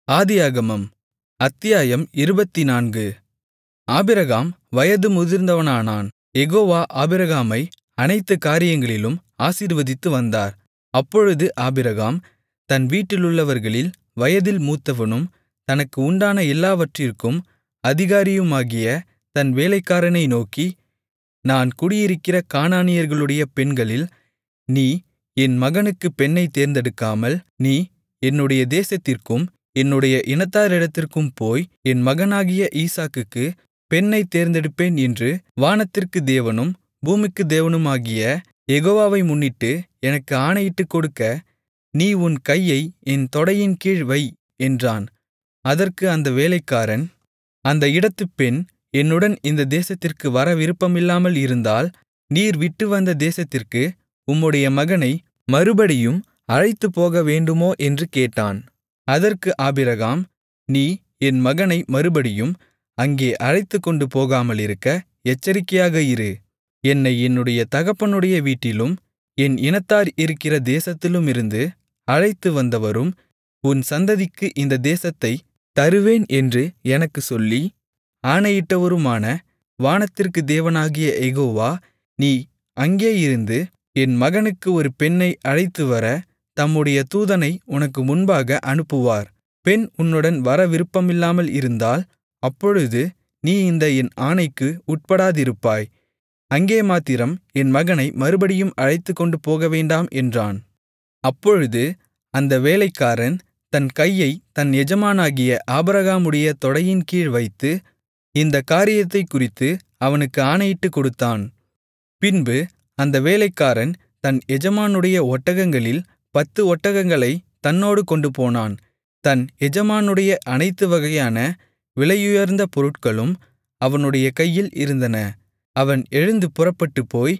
ஆதியாகமம் அத்தியாயம் இருபத்துநான்கு ஆபிரகாம் வயது முதிர்ந்தவனானான் யெகோவா ஆபிரகாமை அனைத்து காரியங்களிலும் ஆசீர்வதித்து வந்தார் அப்பொழுது ஆபிரகாம் தன் வீட்டிலுள்ளவர்களில் வயதில் மூத்தவனும் தனக்கு உண்டான எல்லாவற்றிற்கும் அதிகாரியுமாகிய தன் வேலைக்காரனை நோக்கி நான் குடியிருக்கிற கானானியர்களுடைய பெண்களில் நீ என் மகனுக்குப் பெண்ணைத் தேர்ந்தெடுக்காமல் நீ என்னுடைய தேசத்திற்கும் என்னுடைய இனத்தாரிடத்திற்கும் போய் என் மகனாகிய ஈசாக்குக்குப் பெண்ணைத் தேர்ந்தெடுப்பேன் என்று வானத்திற்கு தேவனும் பூமிக்கு தேவனுமாகிய யெகோவாவை முன்னிட்டு எனக்கு ஆணையிட்டுக் கொடுக்க நீ உன் கையை என் தொடையின்கீழ் வை என்றான் அதற்கு அந்த வேலைக்காரன் அந்த இடத்துப் பெண் என்னுடன் இந்த தேசத்திற்கு வர விருப்பமில்லாமல் இருந்தால் நீர் விட்டுவந்த தேசத்திற்கு உம்முடைய மகனை மறுபடியும் அழைத்துப்போக வேண்டுமோ என்று கேட்டான் அதற்கு ஆபிரகாம் நீ என் மகனை மறுபடியும் அங்கே அழைத்துக்கொண்டு போகாமலிருக்க எச்சரிக்கையாக இரு என்னை என்னுடைய தகப்பனுடைய வீட்டிலும் என் இனத்தார் இருக்கிற தேசத்திலுமிருந்து அழைத்து வந்தவரும் உன் சந்ததிக்கு இந்த தேசத்தைத் தருவேன் என்று எனக்குச் சொல்லி ஆணையிட்டவருமான வானத்திற்கு தேவனாகிய யெகோவா நீ அங்கே இருந்து என் மகனுக்கு ஒரு பெண்ணை அழைத்துவர தம்முடைய தூதனை உனக்கு முன்பாக அனுப்புவார் பெண் உன்னுடன் வர விருப்பமில்லாமல் இருந்தால் அப்பொழுது நீ இந்த என் ஆணைக்கு உட்படாதிருப்பாய் அங்கே மாத்திரம் என் மகனை மறுபடியும் அழைத்துக்கொண்டு போகவேண்டாம் என்றான் அப்பொழுது அந்த வேலைக்காரன் தன் கையை தன் எஜமானாகிய ஆபிரகாமுடைய தொடையின்கீழ் வைத்து இந்தக் காரியத்தைக்குறித்து அவனுக்கு ஆணையிட்டுக் கொடுத்தான் பின்பு அந்த வேலைக்காரன் தன் எஜமானுடைய ஒட்டகங்களில் பத்து ஒட்டகங்களைத் தன்னோடு கொண்டுபோனான் தன் எஜமானுடைய அனைத்து வகையான விலையுயர்ந்த பொருட்களும் அவனுடைய கையில் இருந்தன அவன் எழுந்து புறப்பட்டுப்போய்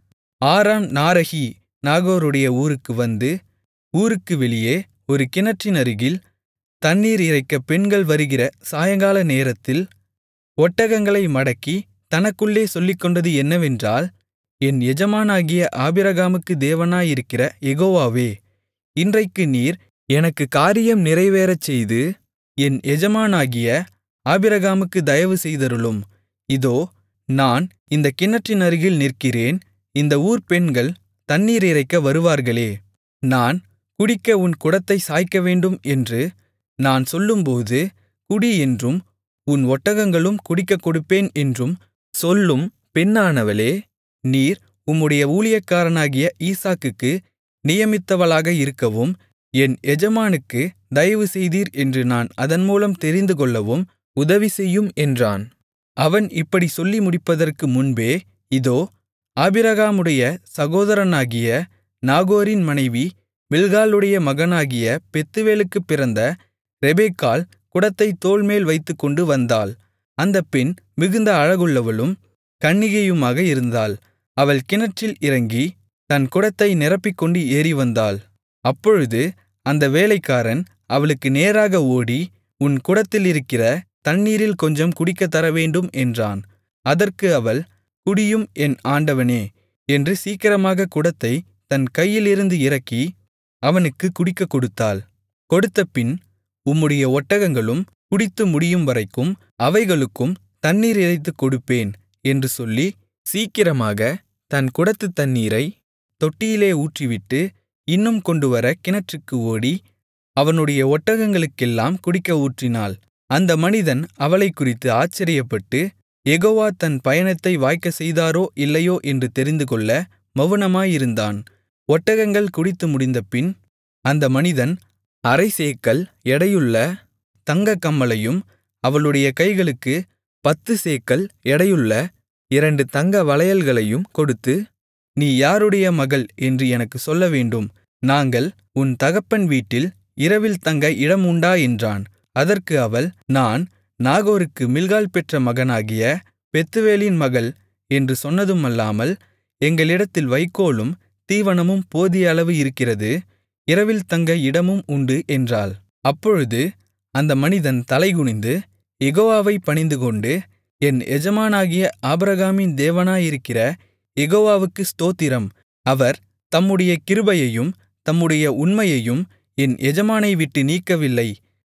ஆரான் நாரகி நாகோருடைய ஊருக்கு வந்து ஊருக்கு வெளியே ஒரு கிணற்றினருகில் தண்ணீர் இறைக்க பெண்கள் வருகிற சாயங்கால நேரத்தில் ஒட்டகங்களை மடக்கி தனக்குள்ளே சொல்லிக்கொண்டது என்னவென்றால் என் எஜமானாகிய ஆபிரகாமுக்கு தேவனாயிருக்கிற யெகோவாவே இன்றைக்கு நீர் எனக்கு காரியம் நிறைவேறச் செய்து என் எஜமானாகிய ஆபிரகாமுக்கு தயவு செய்தருளும் இதோ நான் இந்த கிணற்றின் அருகில் நிற்கிறேன் இந்த ஊர் பெண்கள் தண்ணீர் இறைக்க வருவார்களே நான் குடிக்க உன் குடத்தை சாய்க்கவேண்டும் என்று நான் சொல்லும்போது குடி என்றும் உன் ஒட்டகங்களும் குடிக்கக் கொடுப்பேன் என்றும் சொல்லும் பெண்ணானவளே நீர் உம்முடைய ஊழியக்காரனாகிய ஈசாக்குக்கு நியமித்தவளாக இருக்கவும் என் எஜமானுக்கு தயவு செய்தீர் என்று நான் அதன் மூலம் தெரிந்துகொள்ளவும் உதவி செய்யும் என்றான் அவன் இப்படி சொல்லி முடிப்பதற்கு முன்பே இதோ ஆபிரகாமுடைய சகோதரனாகிய நாகோரின் மனைவி மில்காளுடைய மகனாகிய பெத்துவேலுக்குப் பிறந்த ரெபெக்காள் குடத்தைத் தோள்மேல் வைத்துக்கொண்டு வந்தாள் அந்தப் பெண் மிகுந்த அழகுள்ளவளும் கன்னிகையுமாக இருந்தாள் அவள் கிணற்றில் இறங்கி தன் குடத்தை நிரப்பிக்கொண்டு ஏறிவந்தாள் அப்பொழுது அந்த வேலைக்காரன் அவளுக்கு நேராக ஓடி உன் குடத்திலிருக்கிற தண்ணீரில் கொஞ்சம் குடிக்கத் தரவேண்டும் என்றான் அதற்கு அவள் குடியும் என் ஆண்டவனே என்று சீக்கிரமாக குடத்தை தன் கையிலிருந்து இறக்கி அவனுக்குக் குடிக்கக் கொடுத்தாள் கொடுத்தபின் உம்முடைய ஒட்டகங்களும் குடித்து முடியும் வரைக்கும் அவைகளுக்கும் தண்ணீர் இறைத்துக் கொடுப்பேன் என்று சொல்லி சீக்கிரமாக தன் குடத்துத் தண்ணீரை தொட்டியிலே ஊற்றிவிட்டு இன்னும் கொண்டுவர கிணற்றுக்கு ஓடி அவனுடைய ஒட்டகங்களுக்கெல்லாம் குடிக்க ஊற்றினாள் அந்த மனிதன் அவளைக்குறித்து ஆச்சரியப்பட்டு யெகோவா தன் பயணத்தை வாய்க்கச் செய்தாரோ இல்லையோ என்று தெரிந்துகொள்ள மவுனமாயிருந்தான் ஒட்டகங்கள் குடித்து முடிந்தபின் அந்த மனிதன் அரை சேக்கல் எடையுள்ள தங்கக் கம்மலையும் அவளுடைய கைகளுக்கு பத்து சேக்கல் எடையுள்ள இரண்டு தங்க வளையல்களையும் கொடுத்து நீ யாருடைய மகள் என்று எனக்குச் சொல்லவேண்டும் நாங்கள் உன் தகப்பன் வீட்டில் இரவில் தங்க இடம் உண்டா என்றான் அதற்கு அவள் நான் நாகோருக்கு மில்காள் பெற்ற மகனாகிய பெத்துவேலின் மகள் என்று சொன்னதுமல்லாமல் எங்களிடத்தில் வைக்கோலும் தீவனமும் போதிய அளவு இருக்கிறது இரவில் தங்க இடமும் உண்டு என்றாள் அப்பொழுது அந்த மனிதன் தலைகுனிந்து யெகோவாவை பணிந்துகொண்டு என் எஜமானாகிய ஆபிரகாமின் தேவனாயிருக்கிற யெகோவாவுக்கு ஸ்தோத்திரம் அவர் தம்முடைய கிருபையையும் தம்முடைய உண்மையையும் என் எஜமானை விட்டு நீக்கவில்லை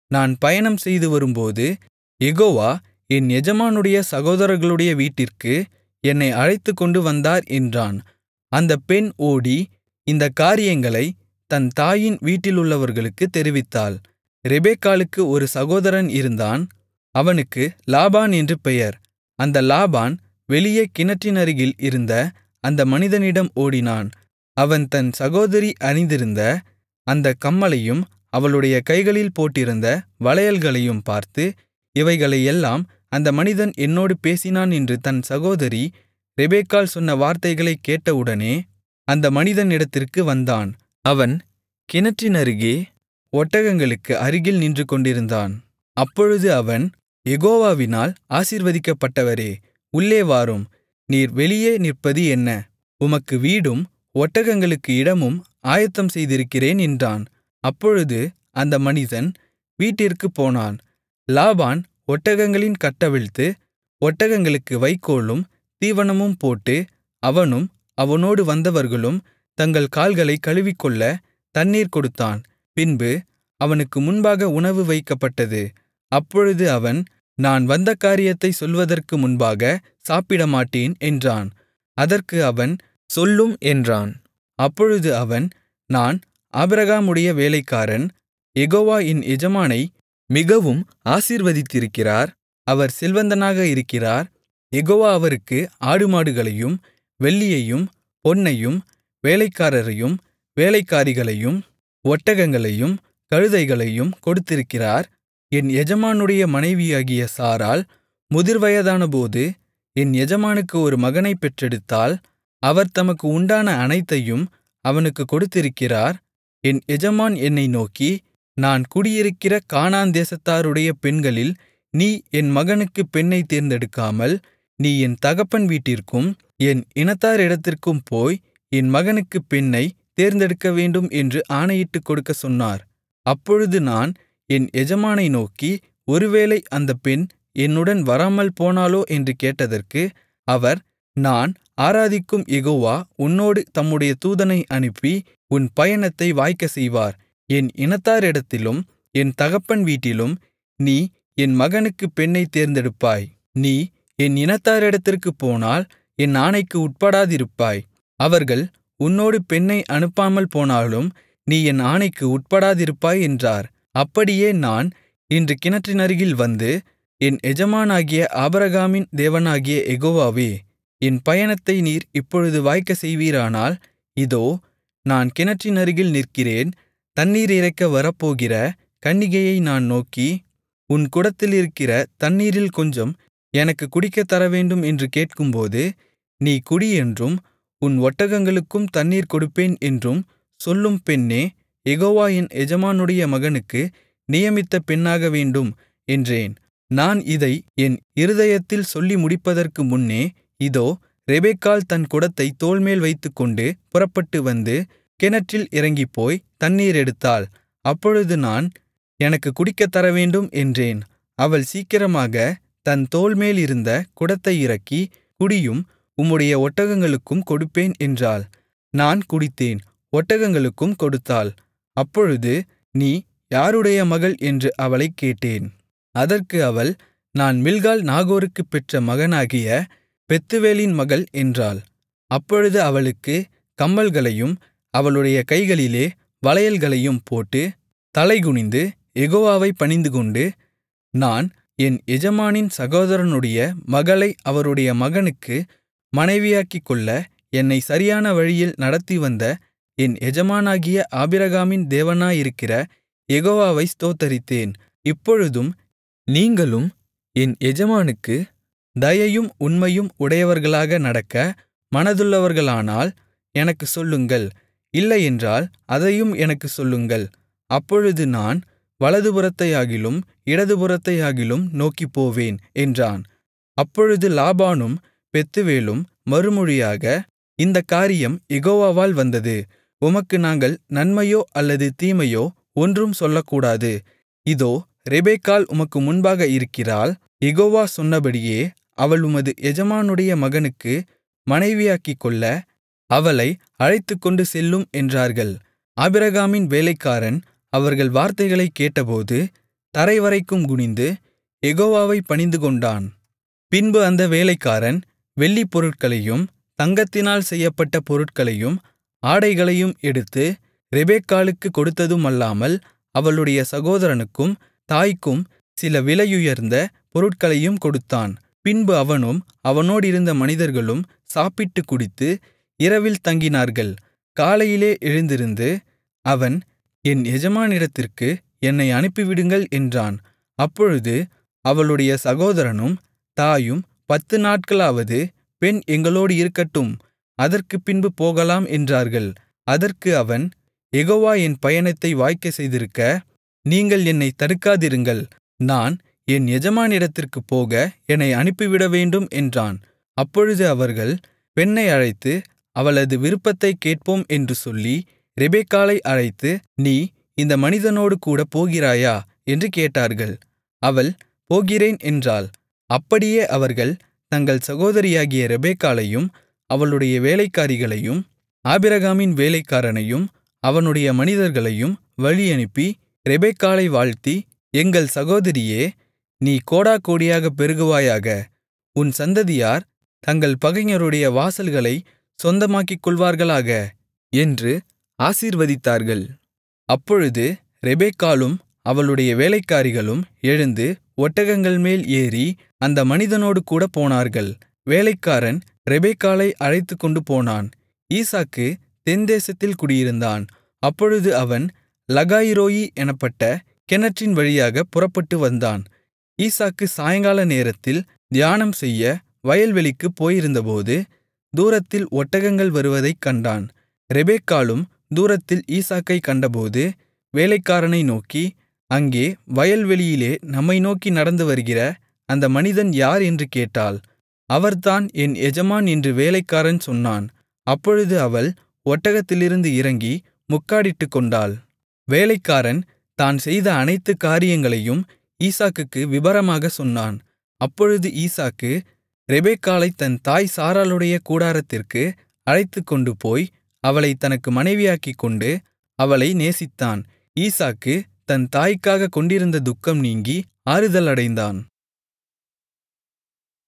நான் பயணம் செய்து வரும்போது யெகோவா என் எஜமானுடைய சகோதரர்களுடைய வீட்டிற்கு என்னை அழைத்துக்கொண்டு வந்தார் என்றான் அந்தப் பெண் ஓடி இந்தக் காரியங்களைத் தன் தாயின் வீட்டிலுள்ளவர்களுக்குத் தெரிவித்தாள் ரெபெக்காளுக்கு ஒரு சகோதரன் இருந்தான் அவனுக்கு லாபான் என்று பெயர் அந்த லாபான் வெளியே கிணற்றினருகில் இருந்த அந்த மனிதனிடம் ஓடினான் அவன் தன் சகோதரி அணிந்திருந்த அந்தக் கம்மலையும் அவளுடைய கைகளில் போட்டிருந்த வளையல்களையும் பார்த்து இவைகளையெல்லாம் அந்த மனிதன் என்னோடு பேசினான் என்று தன் சகோதரி ரெபெக்காள் சொன்ன வார்த்தைகளைக் கேட்டவுடனே அந்த மனிதனிடத்திற்கு வந்தான் அவன் கிணற்றினருகே ஒட்டகங்களுக்கு அருகில் நின்று கொண்டிருந்தான் அப்பொழுது அவன் யெகோவாவினால் ஆசீர்வதிக்கப்பட்டவரே உள்ளே வாரும் நீர் வெளியே நிற்பது என்ன உமக்கு வீடும் ஒட்டகங்களுக்கு இடமும் ஆயத்தம் செய்திருக்கிறேன் என்றான் அப்பொழுது அந்த மனிதன் வீட்டிற்குப் போனான் லாபான் ஒட்டகங்களின் கட்டவிழ்த்து ஒட்டகங்களுக்கு வைக்கோலும் தீவனமும் போட்டு அவனும் அவனோடு வந்தவர்களும் தங்கள் கால்களைக் கழுவிக்கொள்ள தண்ணீர் கொடுத்தான் பின்பு அவனுக்கு முன்பாக உணவு வைக்கப்பட்டது அப்பொழுது அவன் நான் வந்த காரியத்தைச் சொல்வதற்கு முன்பாக சாப்பிடமாட்டேன் என்றான் அதற்கு அவன் சொல்லும் என்றான் அப்பொழுது அவன் நான் ஆபிரகாமுடைய வேலைக்காரன் யெகோவா என் எஜமானை மிகவும் ஆசீர்வதித்திருக்கிறார் அவர் செல்வந்தனாக இருக்கிறார் யெகோவா அவருக்கு ஆடுமாடுகளையும் வெள்ளியையும் பொன்னையும் வேலைக்காரரையும் வேலைக்காரிகளையும் ஒட்டகங்களையும் கழுதைகளையும் கொடுத்திருக்கிறார் என் எஜமானுடைய மனைவியாகிய சாராள் முதிர்வயதானபோது என் எஜமானுக்கு ஒரு மகனைப் பெற்றெடுத்தாள் அவர் தமக்கு உண்டான அனைத்தையும் அவனுக்குக் கொடுத்திருக்கிறார் என் எஜமான் என்னை நோக்கி நான் குடியிருக்கிற கானான் தேசத்தாருடைய பெண்களில் நீ என் மகனுக்குப் பெண்ணைத் தேர்ந்தெடுக்காமல் நீ என் தகப்பன் வீட்டிற்கும் என் இனத்தாரிடத்திற்கும் போய் என் மகனுக்குப் பெண்ணைத் தேர்ந்தெடுக்கவேண்டும் என்று ஆணையிட்டுக் கொடுக்கச் சொன்னார் அப்பொழுது நான் என் எஜமானை நோக்கி ஒருவேளை அந்தப் பெண் என்னுடன் வராமல் போனாளோ என்று கேட்டதற்கு அவர் நான் ஆராதிக்கும் யெகோவா உன்னோடு தம்முடைய தூதனை அனுப்பி உன் பயணத்தை வாய்க்கச் செய்வார் என் இனத்தாரிடத்திலும் என் தகப்பன் வீட்டிலும் நீ என் மகனுக்குப் பெண்ணைத் தேர்ந்தெடுப்பாய் நீ என் இனத்தாரிடத்திற்குப் போனால் என் ஆணைக்கு உட்படாதிருப்பாய் அவர்கள் உன்னோடு பெண்ணை அனுப்பாமல் போனாலும் நீ என் ஆணைக்கு உட்படாதிருப்பாய் என்றார் அப்படியே நான் இன்று கிணற்றினருகில் வந்து என் எஜமானாகிய ஆபிரகாமின் தேவனாகிய யெகோவாவே என் பயணத்தை நீர் இப்பொழுது வாய்க்கச் செய்வீரானால் இதோ நான் கிணற்றினருகில் நிற்கிறேன் தண்ணீர் இறைக்க வரப்போகிற கன்னிகையை நான் நோக்கி உன் குடத்திலிருக்கிற தண்ணீரில் கொஞ்சம் எனக்குக் குடிக்கத் தரவேண்டும் என்று கேட்கும்போது நீ குடி என்றும் உன் ஒட்டகங்களுக்கும் தண்ணீர் கொடுப்பேன் என்றும் சொல்லும் பெண்ணே யெகோவா என் எஜமானுடைய மகனுக்கு நியமித்த பெண்ணாக வேண்டும் என்றேன் நான் இதை என் இருதயத்தில் சொல்லி முடிப்பதற்கு முன்னே இதோ ரெபெக்காள் தன் குடத்தைத் தோள்மேல் வைத்துக்கொண்டு புறப்பட்டு வந்து கிணற்றில் இறங்கிப்போய் தண்ணீர் எடுத்தாள் அப்பொழுது நான் எனக்குக் குடிக்கத் தரவேண்டும் என்றேன் அவள் சீக்கிரமாக தன் தோள்மேலிருந்த குடத்தை இறக்கி குடியும் உம்முடைய ஒட்டகங்களுக்கும் கொடுப்பேன் என்றாள் நான் குடித்தேன் ஒட்டகங்களுக்கும் கொடுத்தாள் அப்பொழுது நீ யாருடைய மகள் என்று அவளைக் கேட்டேன் அதற்கு அவள் நான் மில்காள் நாகோருக்குப் பெற்ற மகனாகிய பெத்துவேலின் மகள் என்றாள் அப்பொழுது அவளுக்கு கம்மல்களையும் அவளுடைய கைகளிலே வளையல்களையும் போட்டு தலைகுனிந்து யெகோவாவை பணிந்துகொண்டு நான் என் எஜமானின் சகோதரனுடைய மகளை அவருடைய மகனுக்கு மனைவியாக்கிக்கொள்ள என்னை சரியான வழியில் நடத்திவந்த என் எஜமானாகிய ஆபிரகாமின் தேவனாயிருக்கிற யெகோவாவை ஸ்தோத்தரித்தேன் இப்பொழுதும் நீங்களும் என் எஜமானுக்கு தயையும் உண்மையும் உடையவர்களாக நடக்க மனதுள்ளவர்களானால் எனக்குச் சொல்லுங்கள் இல்லையென்றால் அதையும் எனக்குச் சொல்லுங்கள் அப்பொழுது நான் வலதுபுறத்தையாகிலும் இடதுபுறத்தையாகிலும் நோக்கிப்போவேன் என்றான் அப்பொழுது லாபானும் பெத்துவேலும் மறுமொழியாக இந்தக் காரியம் யெகோவாவால் வந்தது உமக்கு நாங்கள் நன்மையோ அல்லது தீமையோ ஒன்றும் சொல்லக்கூடாது இதோ ரெபெக்காள் உமக்கு முன்பாக இருக்கிறாள் யெகோவா சொன்னபடியே அவள் உமது எஜமானுடைய மகனுக்கு மனைவியாக்கிக்கொள்ள அவளை அழைத்துக்கொண்டு செல்லும் என்றார்கள் ஆபிரகாமின் வேலைக்காரன் அவர்கள் வார்த்தைகளைக் கேட்டபோது தரைவரைக்கும் குனிந்து யெகோவாவைப் பணிந்துகொண்டான் பின்பு அந்த வேலைக்காரன் வெள்ளிப் பொருட்களையும் தங்கத்தினால் செய்யப்பட்ட பொருட்களையும் ஆடைகளையும் எடுத்து ரெபெக்காளுக்குக் கொடுத்ததுமல்லாமல் அவளுடைய சகோதரனுக்கும் தாய்க்கும் சில விலையுயர்ந்த பொருட்களையும் கொடுத்தான் பின்பு அவனும் அவனோடிருந்த மனிதர்களும் சாப்பிட்டுக் குடித்து இரவில் தங்கினார்கள் காலையிலே எழுந்திருந்து அவன் என் எஜமானிடத்திற்கு என்னை அனுப்பிவிடுங்கள் என்றான் அப்பொழுது அவளுடைய சகோதரனும் தாயும் பத்து நாட்களாவது பெண் எங்களோடு இருக்கட்டும் அதற்குப் பின்பு போகலாம் என்றார்கள் அதற்கு அவன் யெகோவா என் பயணத்தை வாய்க்கச் செய்திருக்க நீங்கள் என்னைத் தடுக்காதிருங்கள் நான் என் எஜமானிடத்திற்குப் போக என்னை அனுப்பிவிடவேண்டும் என்றான் அப்பொழுது அவர்கள் பெண்ணை அழைத்து அவளது விருப்பத்தைக் கேட்போம் என்று சொல்லி ரெபெக்காளை அழைத்து நீ இந்த மனிதனோடு கூட போகிறாயா என்று கேட்டார்கள் அவள் போகிறேன் என்றாள் அப்படியே அவர்கள் தங்கள் சகோதரியாகிய ரெபெக்காளையும் அவளுடைய வேலைக்காரிகளையும் ஆபிரகாமின் வேலைக்காரனையும் அவனுடைய மனிதர்களையும் வழியனுப்பி ரெபெக்காளை வாழ்த்தி எங்கள் சகோதரியே நீ கோடாகோடியாகப் பெருகுவாயாக உன் சந்ததியார் தங்கள் பகைஞருடைய வாசல்களைச் சொந்தமாக்கிக் கொள்வார்களாக என்று ஆசீர்வதித்தார்கள் அப்பொழுது ரெபெக்காளும் அவளுடைய வேலைக்காரிகளும் எழுந்து ஒட்டகங்கள்மேல் ஏறி அந்த மனிதனோடு கூட போனார்கள் வேலைக்காரன் ரெபெக்காளை அழைத்துக்கொண்டு போனான் ஈசாக்கு தென்தேசத்தில் குடியிருந்தான் அப்பொழுது அவன் லகாய்ரோயி எனப்பட்ட கிணற்றின் வழியாகப் புறப்பட்டு வந்தான் ஈசாக்கு சாயங்கால நேரத்தில் தியானம் செய்ய வயல்வெளிக்குப் போயிருந்தபோது தூரத்தில் ஒட்டகங்கள் வருவதைக் கண்டான் ரெபெக்காளும் தூரத்தில் ஈசாக்கைக் கண்டபோது வேலைக்காரனை நோக்கி அங்கே வயல்வெளியிலே நம்மை நோக்கி நடந்து வருகிற அந்த மனிதன் யார் என்று கேட்டாள் அவர்தான் என் எஜமான் என்று வேலைக்காரன் சொன்னான் அப்பொழுது அவள் ஒட்டகத்திலிருந்து இறங்கி முக்காடிட்டுக்கொண்டாள் வேலைக்காரன் தான் செய்த அனைத்து காரியங்களையும் ஈசாக்குக்கு விபரமாகச் சொன்னான் அப்பொழுது ஈசாக்கு ரெபெக்காளைத் தன் தாய் சாராளுடைய கூடாரத்திற்கு அழைத்துக்கொண்டு போய் அவளைத் தனக்கு மனைவியாக்கிக்கொண்டு அவளை நேசித்தான் ஈசாக்கு தன் தாய்க்காகக் கொண்டிருந்த துக்கம் நீங்கி ஆறுதலடைந்தான்